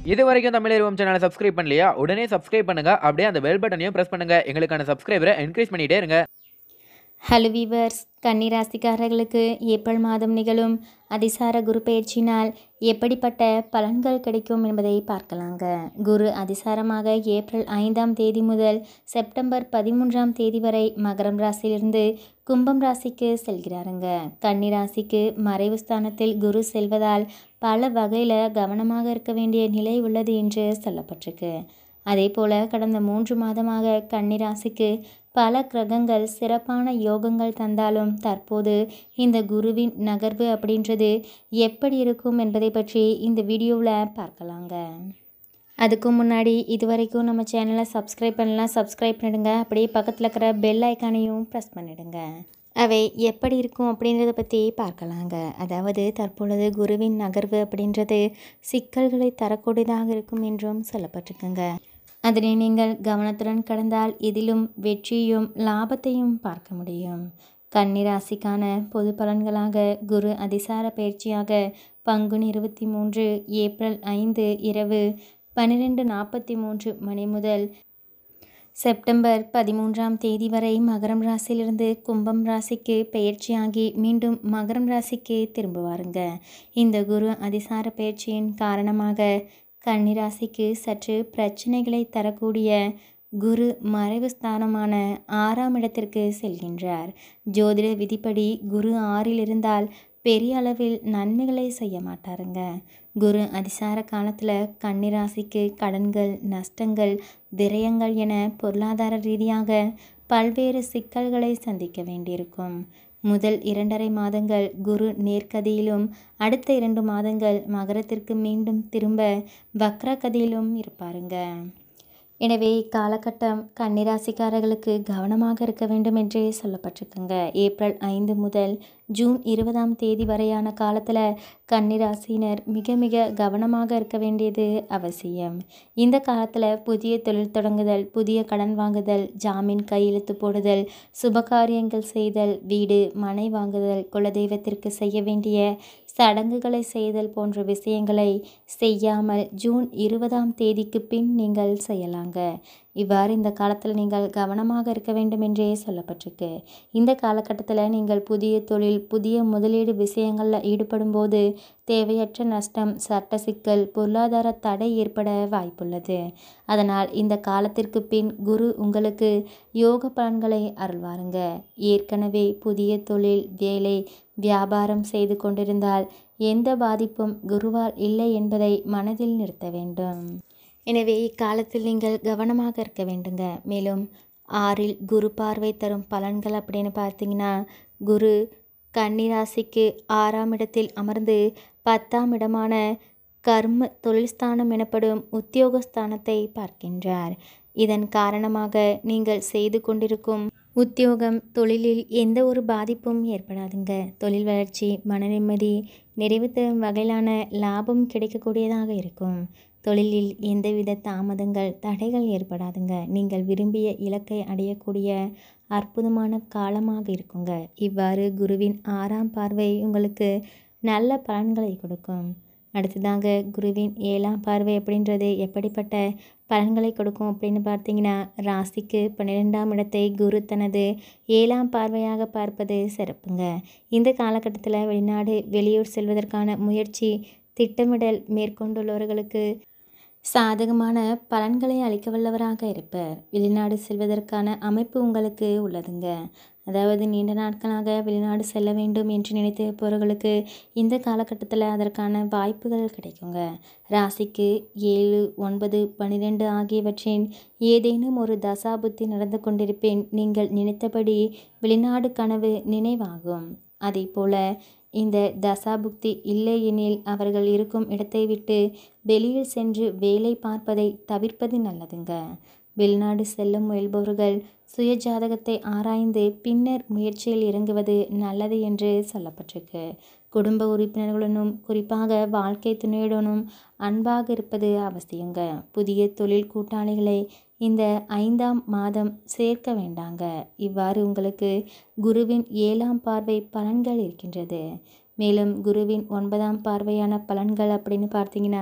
இது வரைக்கும் தமிழ் சேனலை சப்ஸ்கிரைப் பண்ணலையா உடனே சப்ஸ்கிரைப் பண்ணுங்க அப்படியே அந்த பெல் பட்டனையும் பிரஸ் பண்ணுங்க எங்களுக்கான சப்ஸ்கிரைபரை என்கரேஜ் பண்ணிட்டே இருங்க ஹலோ வீவர்ஸ் கன்னிராசிக்காரர்களுக்கு ஏப்ரல் மாதம் நிகழும் அதிசார குரு பயிற்சினால் எப்படிப்பட்ட பலன்கள் கிடைக்கும் என்பதை பார்க்கலாங்க குரு அதிசாரமாக ஏப்ரல் ஐந்தாம் தேதி முதல் செப்டம்பர் பதிமூன்றாம் தேதி வரை மகரம் ராசியிலிருந்து கும்பம் ராசிக்கு செல்கிறாருங்க கன்னி ராசிக்கு மறைவு ஸ்தானத்தில் குரு செல்வதால் பல வகையில் கவனமாக இருக்க வேண்டிய நிலை உள்ளது என்று சொல்லப்பட்டிருக்கு அதே போல கடந்த மூன்று மாதமாக கன்னிராசிக்கு பல கிரகங்கள் சிறப்பான யோகங்கள் தந்தாலும் தற்போது இந்த குருவின் நகர்வு அப்படின்றது எப்படி இருக்கும் என்பதை பற்றி இந்த வீடியோவில் பார்க்கலாங்க அதுக்கு முன்னாடி இது வரைக்கும் நம்ம சேனலை சப்ஸ்கிரைப் பண்ணலாம் சப்ஸ்கிரைப் பண்ணிடுங்க அப்படியே பக்கத்தில் இருக்கிற பெல் ஐக்கானையும் ப்ரெஸ் பண்ணிடுங்க அவை எப்படி இருக்கும் அப்படின்றத பற்றி பார்க்கலாங்க அதாவது தற்பொழுது குருவின் நகர்வு அப்படின்றது சிக்கல்களை தரக்கூடியதாக இருக்கும் என்றும் சொல்லப்பட்டிருக்குங்க அதனை நீங்கள் கவனத்துடன் கடந்தால் இதிலும் வெற்றியும் லாபத்தையும் பார்க்க முடியும் கன்னிராசிக்கான பொது பலன்களாக குரு அதிசார பயிற்சியாக பங்குனி இருபத்தி மூன்று ஏப்ரல் ஐந்து இரவு பன்னிரெண்டு நாற்பத்தி மூன்று மணி முதல் செப்டம்பர் பதிமூன்றாம் தேதி வரை மகரம் ராசியிலிருந்து கும்பம் ராசிக்கு பெயர்ச்சியாகி மீண்டும் மகரம் ராசிக்கு திரும்புவாருங்க இந்த குரு அதிசார பயிற்சியின் காரணமாக கன்னிராசிக்கு சற்று பிரச்சனைகளை தரக்கூடிய குரு மறைவு ஸ்தானமான ஆறாம் இடத்திற்கு செல்கின்றார் ஜோதிட விதிப்படி குரு ஆறில் இருந்தால் பெரிய அளவில் நன்மைகளை செய்ய மாட்டாருங்க குரு அதிசார காலத்தில் கன்னிராசிக்கு கடன்கள் நஷ்டங்கள் விரயங்கள் என பொருளாதார ரீதியாக பல்வேறு சிக்கல்களை சந்திக்க வேண்டியிருக்கும் முதல் இரண்டரை மாதங்கள் குரு நேர்கதியிலும் அடுத்த இரண்டு மாதங்கள் மகரத்திற்கு மீண்டும் திரும்ப வக்ரகதியிலும் இருப்பாருங்க எனவே இக்காலகட்டம் கன்னிராசிக்காரர்களுக்கு கவனமாக இருக்க வேண்டும் என்றே சொல்லப்பட்டிருக்குங்க ஏப்ரல் ஐந்து முதல் ஜூன் இருபதாம் தேதி வரையான காலத்தில் கன்னிராசினர் மிக மிக கவனமாக இருக்க வேண்டியது அவசியம் இந்த காலத்தில் புதிய தொழில் தொடங்குதல் புதிய கடன் வாங்குதல் ஜாமீன் கையெழுத்து போடுதல் சுபகாரியங்கள் செய்தல் வீடு மனை வாங்குதல் குலதெய்வத்திற்கு செய்ய வேண்டிய சடங்குகளை செய்தல் போன்ற விஷயங்களை செய்யாமல் ஜூன் இருபதாம் தேதிக்கு பின் நீங்கள் செய்யலாங்க இவ்வாறு இந்த காலத்தில் நீங்கள் கவனமாக இருக்க வேண்டும் என்றே சொல்லப்பட்டிருக்கு இந்த காலகட்டத்தில் நீங்கள் புதிய தொழில் புதிய முதலீடு விஷயங்களில் ஈடுபடும் போது தேவையற்ற நஷ்டம் சட்ட சிக்கல் பொருளாதார தடை ஏற்பட வாய்ப்புள்ளது அதனால் இந்த காலத்திற்கு பின் குரு உங்களுக்கு யோக பலன்களை அருள்வாருங்க ஏற்கனவே புதிய தொழில் வேலை வியாபாரம் செய்து கொண்டிருந்தால் எந்த பாதிப்பும் குருவால் இல்லை என்பதை மனதில் நிறுத்த வேண்டும் எனவே இக்காலத்தில் நீங்கள் கவனமாக இருக்க வேண்டுங்க மேலும் ஆறில் குரு பார்வை தரும் பலன்கள் அப்படின்னு பார்த்தீங்கன்னா குரு கன்னிராசிக்கு ஆறாம் இடத்தில் அமர்ந்து பத்தாம் இடமான கர்ம தொழில்ஸ்தானம் எனப்படும் உத்தியோகஸ்தானத்தை பார்க்கின்றார் இதன் காரணமாக நீங்கள் செய்து கொண்டிருக்கும் உத்தியோகம் தொழிலில் எந்த ஒரு பாதிப்பும் ஏற்படாதுங்க தொழில் வளர்ச்சி மன நிம்மதி நிறைவு தரும் வகையிலான லாபம் கிடைக்கக்கூடியதாக இருக்கும் தொழிலில் எந்தவித தாமதங்கள் தடைகள் ஏற்படாதுங்க நீங்கள் விரும்பிய இலக்கை அடையக்கூடிய அற்புதமான காலமாக இருக்குங்க இவ்வாறு குருவின் ஆறாம் பார்வை உங்களுக்கு நல்ல பலன்களை கொடுக்கும் அடுத்ததாக குருவின் ஏழாம் பார்வை அப்படின்றது எப்படிப்பட்ட பலன்களை கொடுக்கும் அப்படின்னு பார்த்தீங்கன்னா ராசிக்கு பன்னிரெண்டாம் இடத்தை குரு தனது ஏழாம் பார்வையாக பார்ப்பது சிறப்புங்க இந்த காலகட்டத்தில் வெளிநாடு வெளியூர் செல்வதற்கான முயற்சி திட்டமிடல் மேற்கொண்டுள்ளவர்களுக்கு சாதகமான பலன்களை அளிக்க வல்லவராக இருப்பார் வெளிநாடு செல்வதற்கான அமைப்பு உங்களுக்கு உள்ளதுங்க அதாவது நீண்ட நாட்களாக வெளிநாடு செல்ல வேண்டும் என்று நினைத்திருப்பவர்களுக்கு இந்த காலகட்டத்தில் அதற்கான வாய்ப்புகள் கிடைக்குங்க ராசிக்கு ஏழு ஒன்பது பன்னிரெண்டு ஆகியவற்றின் ஏதேனும் ஒரு தசாபுத்தி நடந்து கொண்டிருப்பேன் நீங்கள் நினைத்தபடி வெளிநாடு கனவு நினைவாகும் அதே போல இந்த தசாபுக்தி இல்லை எனில் அவர்கள் இருக்கும் இடத்தை விட்டு வெளியில் சென்று வேலை பார்ப்பதை தவிர்ப்பது நல்லதுங்க வெளிநாடு செல்ல முயல்பவர்கள் சுய ஜாதகத்தை ஆராய்ந்து பின்னர் முயற்சியில் இறங்குவது நல்லது என்று சொல்லப்பட்டிருக்கு குடும்ப உறுப்பினர்களுடனும் குறிப்பாக வாழ்க்கை துணையுடனும் அன்பாக இருப்பது அவசியங்க புதிய தொழில் கூட்டாளிகளை இந்த ஐந்தாம் மாதம் சேர்க்க வேண்டாங்க இவ்வாறு உங்களுக்கு குருவின் ஏழாம் பார்வை பலன்கள் இருக்கின்றது மேலும் குருவின் ஒன்பதாம் பார்வையான பலன்கள் அப்படின்னு பார்த்தீங்கன்னா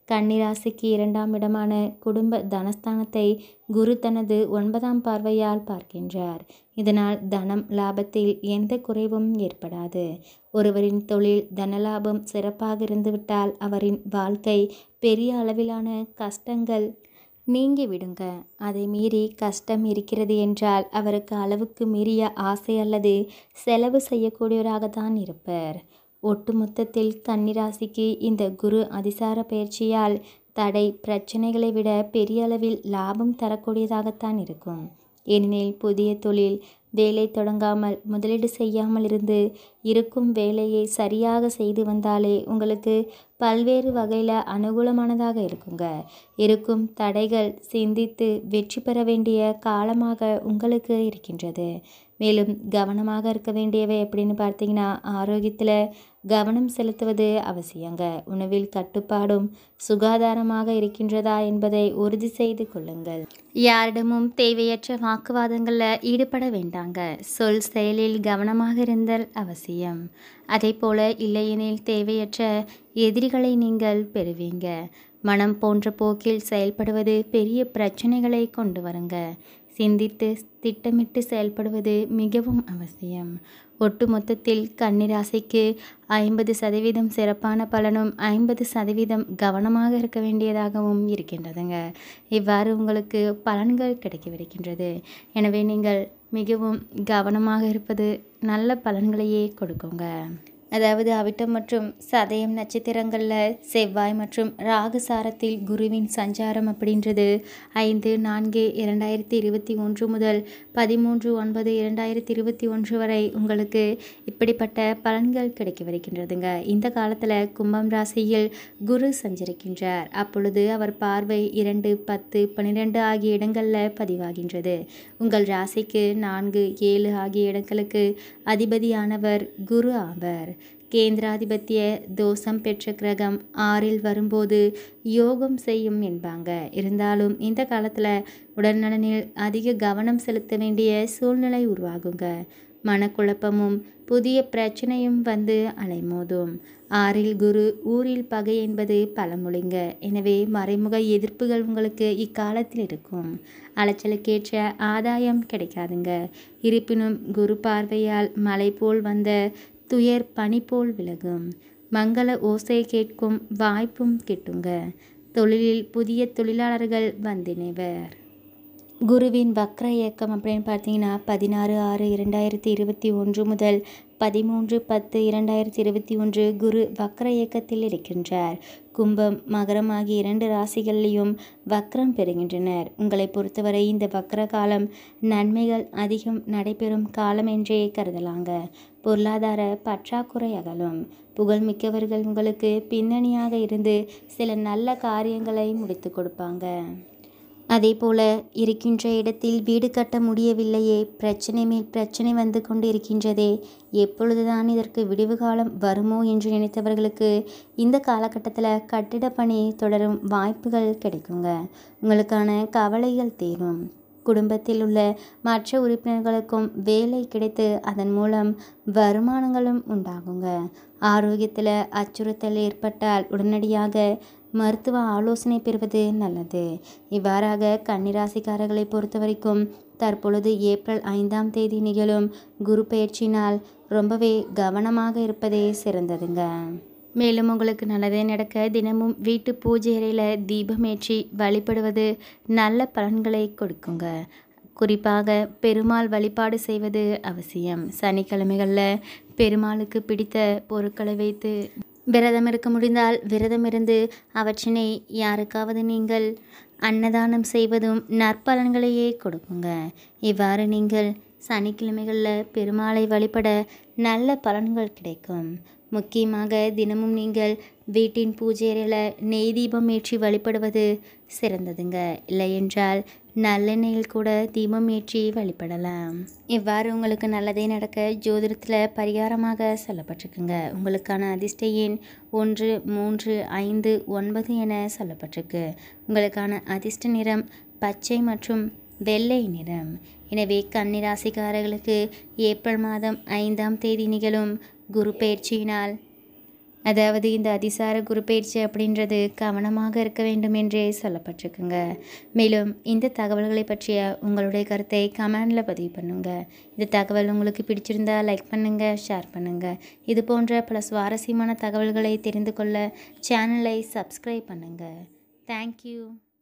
கன்னிராசிக்கு இரண்டாம் இடமான குடும்ப தனஸ்தானத்தை குரு தனது ஒன்பதாம் பார்வையால் பார்க்கின்றார் இதனால் தனம் லாபத்தில் எந்த குறைவும் ஏற்படாது ஒருவரின் தொழில் தனலாபம் சிறப்பாக இருந்துவிட்டால் அவரின் வாழ்க்கை பெரிய அளவிலான கஷ்டங்கள் நீங்கி விடுங்க அதை மீறி கஷ்டம் இருக்கிறது என்றால் அவருக்கு அளவுக்கு மீறிய ஆசை அல்லது செலவு செய்யக்கூடியவராகத்தான் இருப்பார் ஒட்டுமொத்தத்தில் கன்னிராசிக்கு இந்த குரு அதிசார பயிற்சியால் தடை பிரச்சனைகளை விட பெரிய அளவில் லாபம் தரக்கூடியதாகத்தான் இருக்கும் ஏனெனில் புதிய தொழில் வேலை தொடங்காமல் முதலீடு செய்யாமல் இருந்து இருக்கும் வேலையை சரியாக செய்து வந்தாலே உங்களுக்கு பல்வேறு வகையில் அனுகூலமானதாக இருக்குங்க இருக்கும் தடைகள் சிந்தித்து வெற்றி பெற வேண்டிய காலமாக உங்களுக்கு இருக்கின்றது மேலும் கவனமாக இருக்க வேண்டியவை எப்படின்னு பார்த்தீங்கன்னா ஆரோக்கியத்தில் கவனம் செலுத்துவது அவசியங்க உணவில் கட்டுப்பாடும் சுகாதாரமாக இருக்கின்றதா என்பதை உறுதி செய்து கொள்ளுங்கள் யாரிடமும் தேவையற்ற வாக்குவாதங்களில் ஈடுபட வேண்டாங்க சொல் செயலில் கவனமாக இருந்தல் அவசியம் அதே போல இல்லையெனில் தேவையற்ற எதிரிகளை நீங்கள் பெறுவீங்க மனம் போன்ற போக்கில் செயல்படுவது பெரிய பிரச்சனைகளை கொண்டு வருங்க சிந்தித்து திட்டமிட்டு செயல்படுவது மிகவும் அவசியம் ஒட்டுமொத்தத்தில் கன்னிராசிக்கு ஐம்பது சதவீதம் சிறப்பான பலனும் ஐம்பது சதவீதம் கவனமாக இருக்க வேண்டியதாகவும் இருக்கின்றதுங்க இவ்வாறு உங்களுக்கு பலன்கள் கிடைக்கவிருக்கின்றது எனவே நீங்கள் மிகவும் கவனமாக இருப்பது நல்ல பலன்களையே கொடுக்குங்க அதாவது அவிட்டம் மற்றும் சதயம் நட்சத்திரங்களில் செவ்வாய் மற்றும் ராகு சாரத்தில் குருவின் சஞ்சாரம் அப்படின்றது ஐந்து நான்கு இரண்டாயிரத்தி இருபத்தி ஒன்று முதல் பதிமூன்று ஒன்பது இரண்டாயிரத்தி இருபத்தி ஒன்று வரை உங்களுக்கு இப்படிப்பட்ட பலன்கள் கிடைக்கவிருக்கின்றதுங்க இந்த காலத்தில் கும்பம் ராசியில் குரு சஞ்சரிக்கின்றார் அப்பொழுது அவர் பார்வை இரண்டு பத்து பன்னிரெண்டு ஆகிய இடங்களில் பதிவாகின்றது உங்கள் ராசிக்கு நான்கு ஏழு ஆகிய இடங்களுக்கு அதிபதியானவர் குரு ஆவர் கேந்திராதிபத்திய தோஷம் பெற்ற கிரகம் ஆறில் வரும்போது யோகம் செய்யும் என்பாங்க இருந்தாலும் இந்த காலத்தில் உடல்நலனில் அதிக கவனம் செலுத்த வேண்டிய சூழ்நிலை உருவாகுங்க மனக்குழப்பமும் புதிய பிரச்சனையும் வந்து அலைமோதும் ஆறில் குரு ஊரில் பகை என்பது பழமொழிங்க எனவே மறைமுக எதிர்ப்புகள் உங்களுக்கு இக்காலத்தில் இருக்கும் அலைச்சலுக்கேற்ற ஆதாயம் கிடைக்காதுங்க இருப்பினும் குரு பார்வையால் மலை போல் வந்த துயர் பனி போல் விலகும் மங்கள ஓசை கேட்கும் வாய்ப்பும் கிட்டுங்க தொழிலில் புதிய தொழிலாளர்கள் வந்தினைவர் குருவின் வக்ர இயக்கம் அப்படின்னு பார்த்தீங்கன்னா பதினாறு ஆறு இரண்டாயிரத்தி இருபத்தி ஒன்று முதல் பதிமூன்று பத்து இரண்டாயிரத்தி இருபத்தி ஒன்று குரு வக்ர இயக்கத்தில் இருக்கின்றார் கும்பம் மகரம் ஆகிய இரண்டு ராசிகள்லையும் வக்ரம் பெறுகின்றனர் உங்களை பொறுத்தவரை இந்த வக்ர காலம் நன்மைகள் அதிகம் நடைபெறும் காலம் என்றே கருதலாங்க பொருளாதார பற்றாக்குறை அகலும் புகழ்மிக்கவர்கள் உங்களுக்கு பின்னணியாக இருந்து சில நல்ல காரியங்களை முடித்து கொடுப்பாங்க அதே போல இருக்கின்ற இடத்தில் வீடு கட்ட முடியவில்லையே பிரச்சனை மேல் பிரச்சனை வந்து கொண்டு இருக்கின்றதே எப்பொழுதுதான் இதற்கு விடிவு காலம் வருமோ என்று நினைத்தவர்களுக்கு இந்த காலகட்டத்தில் கட்டிட பணி தொடரும் வாய்ப்புகள் கிடைக்குங்க உங்களுக்கான கவலைகள் தீரும் குடும்பத்தில் உள்ள மற்ற உறுப்பினர்களுக்கும் வேலை கிடைத்து அதன் மூலம் வருமானங்களும் உண்டாகுங்க ஆரோக்கியத்தில் அச்சுறுத்தல் ஏற்பட்டால் உடனடியாக மருத்துவ ஆலோசனை பெறுவது நல்லது இவ்வாறாக கன்னிராசிக்காரர்களை பொறுத்த வரைக்கும் தற்பொழுது ஏப்ரல் ஐந்தாம் தேதி நிகழும் குரு பயிற்சினால் ரொம்பவே கவனமாக இருப்பதே சிறந்ததுங்க மேலும் உங்களுக்கு நல்லதே நடக்க தினமும் வீட்டு பூஜை அறையில் தீபமேற்றி வழிபடுவது நல்ல பலன்களை கொடுக்குங்க குறிப்பாக பெருமாள் வழிபாடு செய்வது அவசியம் சனிக்கிழமைகளில் பெருமாளுக்கு பிடித்த பொருட்களை வைத்து விரதம் இருக்க முடிந்தால் விரதம் இருந்து அவற்றினை யாருக்காவது நீங்கள் அன்னதானம் செய்வதும் நற்பலன்களையே கொடுக்குங்க இவ்வாறு நீங்கள் சனிக்கிழமைகளில் பெருமாளை வழிபட நல்ல பலன்கள் கிடைக்கும் முக்கியமாக தினமும் நீங்கள் வீட்டின் பூஜை அறையில் நெய் தீபம் ஏற்றி வழிபடுவது சிறந்ததுங்க இல்லையென்றால் நல்லெண்ணெயில் கூட தீபம் ஏற்றி வழிபடலாம் இவ்வாறு உங்களுக்கு நல்லதே நடக்க ஜோதிடத்தில் பரிகாரமாக சொல்லப்பட்டிருக்குங்க உங்களுக்கான அதிர்ஷ்ட எண் ஒன்று மூன்று ஐந்து ஒன்பது என சொல்லப்பட்டிருக்கு உங்களுக்கான அதிர்ஷ்ட நிறம் பச்சை மற்றும் வெள்ளை நிறம் எனவே கன்னிராசிக்காரர்களுக்கு ஏப்ரல் மாதம் ஐந்தாம் தேதி நிகழும் குரு பயிற்சியினால் அதாவது இந்த அதிசார குரு பயிற்சி அப்படின்றது கவனமாக இருக்க வேண்டும் என்றே சொல்லப்பட்டிருக்குங்க மேலும் இந்த தகவல்களை பற்றிய உங்களுடைய கருத்தை கமெண்டில் பதிவு பண்ணுங்க இந்த தகவல் உங்களுக்கு பிடிச்சிருந்தா லைக் பண்ணுங்கள் ஷேர் பண்ணுங்கள் இது போன்ற பல சுவாரஸ்யமான தகவல்களை தெரிந்து கொள்ள சேனலை சப்ஸ்கிரைப் பண்ணுங்கள் தேங்க்யூ